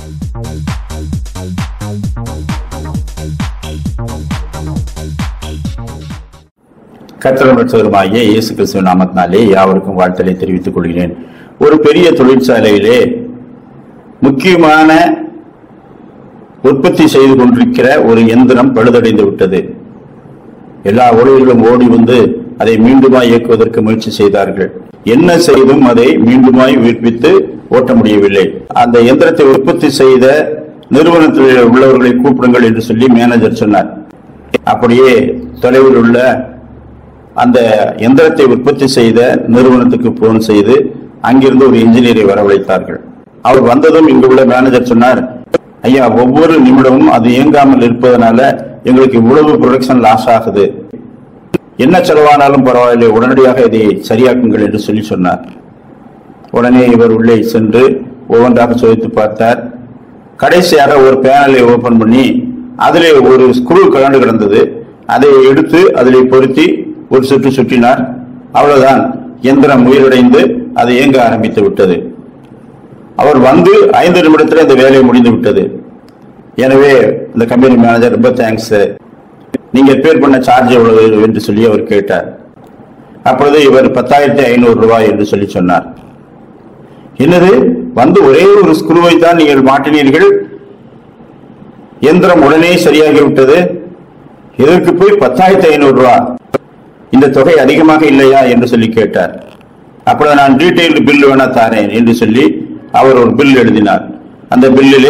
கர்த்தரும் ரட்சகருமாகிய இயேசு கிறிஸ்துவ நாமத்தினாலே யாவருக்கும் வாழ்த்தலை தெரிவித்துக் கொள்கிறேன் ஒரு பெரிய தொழிற்சாலையிலே முக்கியமான உற்பத்தி செய்து கொண்டிருக்கிற ஒரு எந்திரம் பழுதடைந்து விட்டது எல்லா ஊழியர்களும் ஓடி வந்து அதை மீண்டுமாய் இயக்குவதற்கு முயற்சி செய்தார்கள் என்ன செய்தும் அதை மீண்டுமாய் உயிர்ப்பித்து ஓட்ட முடியவில்லை அந்த எந்திரத்தை உற்பத்தி செய்த நிறுவனத்தில் உள்ளவர்களை கூப்பிடுங்கள் என்று சொல்லி மேனேஜர் சொன்னார் அப்படியே தொலைவில் உள்ள அந்த எந்திரத்தை உற்பத்தி செய்த நிறுவனத்துக்கு போன் செய்து அங்கிருந்து ஒரு இன்ஜினியரை வரவழைத்தார்கள் அவர் வந்ததும் இங்கு உள்ள மேனேஜர் சொன்னார் ஐயா ஒவ்வொரு நிமிடமும் அது இயங்காமல் இருப்பதனால எங்களுக்கு இவ்வளவு ப்ரொடக்ஷன் லாஸ் ஆகுது என்ன செலவானாலும் பரவாயில்லை உடனடியாக இதை சரியாக்குங்கள் என்று சொல்லி சொன்னார் உடனே இவர் உள்ளே சென்று ஒவ்வொன்றாக சோதித்து பார்த்தார் கடைசியாக ஒரு பேனலை ஓபன் பண்ணி அதிலே ஒரு ஸ்க்ரூ கலண்டு கிடந்தது அதை எடுத்து அதிலே பொருத்தி ஒரு சுற்று சுற்றினார் அவ்வளவுதான் எந்திரம் உயிரடைந்து அது இயங்க ஆரம்பித்து விட்டது அவர் வந்து ஐந்து நிமிடத்தில் இந்த வேலை முடிந்து விட்டது எனவே இந்த கம்பெனி மேனேஜர் ரொம்ப தேங்க்ஸ் நீங்க பேர் பண்ண சார்ஜ் எவ்வளவு என்று சொல்லி அவர் கேட்டார் அப்பொழுது இவர் பத்தாயிரத்தி ஐநூறு ரூபாய் என்று சொல்லி சொன்னார் என்னது வந்து ஒரே ஒரு ஸ்க்ரூவை தான் நீங்கள் மாட்டினீர்கள் எந்திரம் உடனே சரியாகிவிட்டது இதற்கு போய் பத்தாயிரத்தி ஐநூறு ரூபாய் இந்த தொகை அதிகமாக இல்லையா என்று சொல்லி கேட்டார் அப்பொழுது நான் டீடைல்டு பில் வேணா தாரேன் என்று சொல்லி அவர் ஒரு பில் எழுதினார் அந்த பில்லிலே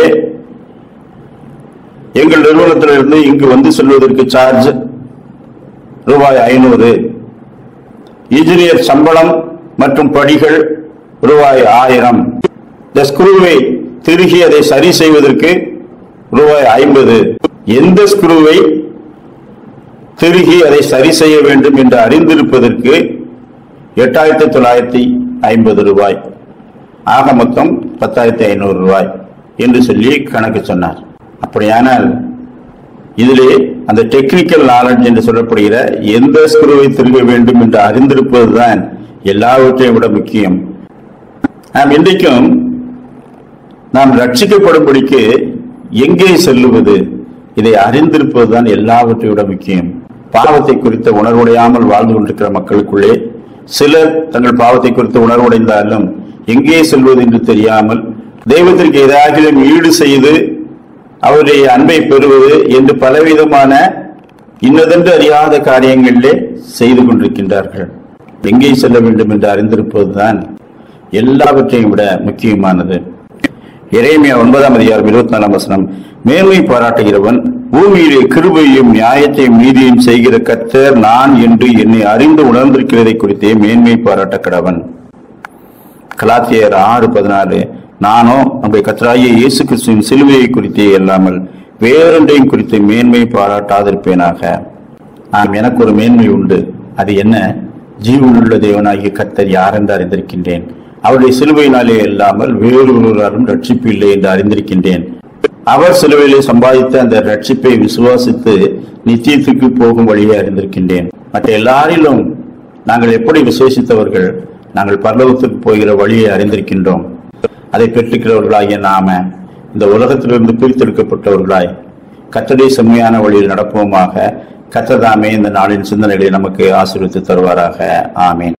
எங்கள் நிறுவனத்திலிருந்து இங்கு வந்து செல்வதற்கு சார்ஜ் ரூபாய் ஐநூறு இன்ஜினியர் சம்பளம் மற்றும் படிகள் ரூபாய் ஆயிரம் இந்த ஸ்க்ரூவை திருகி அதை சரி செய்வதற்கு ரூபாய் ஐம்பது எந்த ஸ்க்ரூவை திருகி அதை சரி செய்ய வேண்டும் என்று அறிந்திருப்பதற்கு எட்டாயிரத்தி தொள்ளாயிரத்தி ஐம்பது ரூபாய் ஆக மொத்தம் பத்தாயிரத்தி ஐநூறு ரூபாய் என்று சொல்லி கணக்கு சொன்னார் அப்படியானால் இதிலே அந்த டெக்னிக்கல் நாலேஜ் என்று சொல்லப்படுகிற எந்த ஸ்க்ரூவை திருக வேண்டும் என்று அறிந்திருப்பதுதான் எல்லாவற்றையும் விட முக்கியம் நாம் இன்றைக்கும் நாம் ரட்சிக்கப்படும்படிக்கு எங்கே செல்லுவது இதை அறிந்திருப்பதுதான் எல்லாவற்றை விட முக்கியம் பாவத்தை குறித்த உணர்வுடையாமல் வாழ்ந்து கொண்டிருக்கிற மக்களுக்குள்ளே சிலர் தங்கள் பாவத்தை குறித்து உணர்வுடைந்தாலும் எங்கே செல்வது என்று தெரியாமல் தெய்வத்திற்கு ஏதாகிலும் ஈடு செய்து அவருடைய அன்பை பெறுவது என்று பலவிதமான இன்னதென்று அறியாத காரியங்களிலே செய்து கொண்டிருக்கின்றார்கள் எங்கே செல்ல வேண்டும் என்று அறிந்திருப்பதுதான் எல்லாவற்றையும் விட முக்கியமானது எரேமியா ஒன்பதாம் அதிகாரம் இருபத்தி நாலாம் வசனம் மேன்மை பாராட்டுகிறவன் பூமியிலே கிருபையும் நியாயத்தையும் நீதியும் செய்கிற கர்த்தர் நான் என்று என்னை அறிந்து உணர்ந்திருக்கிறதை குறித்தே மேன்மை பாராட்ட கடவன் கலாத்தியர் ஆறு பதினாறு நானோ நம்முடைய கத்தராகிய இயேசு கிறிஸ்துவின் சிலுவையை குறித்தே அல்லாமல் வேறொன்றையும் குறித்து மேன்மை பாராட்டாதிருப்பேனாக ஆம் எனக்கு ஒரு மேன்மை உண்டு அது என்ன ஜீவனுள்ள தேவனாகிய கர்த்தர் யார் என்று அறிந்திருக்கின்றேன் அவருடைய சிலுவையினாலே அல்லாமல் வேறொருவராலும் ரட்சிப்பு இல்லை என்று அறிந்திருக்கின்றேன் அவர் சிலுவையிலே சம்பாதித்த அந்த ரட்சிப்பை விசுவாசித்து நித்தியத்துக்கு போகும் வழியை அறிந்திருக்கின்றேன் மற்ற எல்லாரிலும் நாங்கள் எப்படி விசேஷித்தவர்கள் நாங்கள் பரலோகத்துக்கு போகிற வழியை அறிந்திருக்கின்றோம் அதை பெற்றுக்கிறவர்களாகிய நாம இந்த உலகத்திலிருந்து பிரித்தெடுக்கப்பட்டவர்களாய் கத்தடை செம்மையான வழியில் நடப்போமாக கத்ததாமே இந்த நாளின் சிந்தனைகளை நமக்கு ஆசீர்வித்து தருவாராக ஆமேன்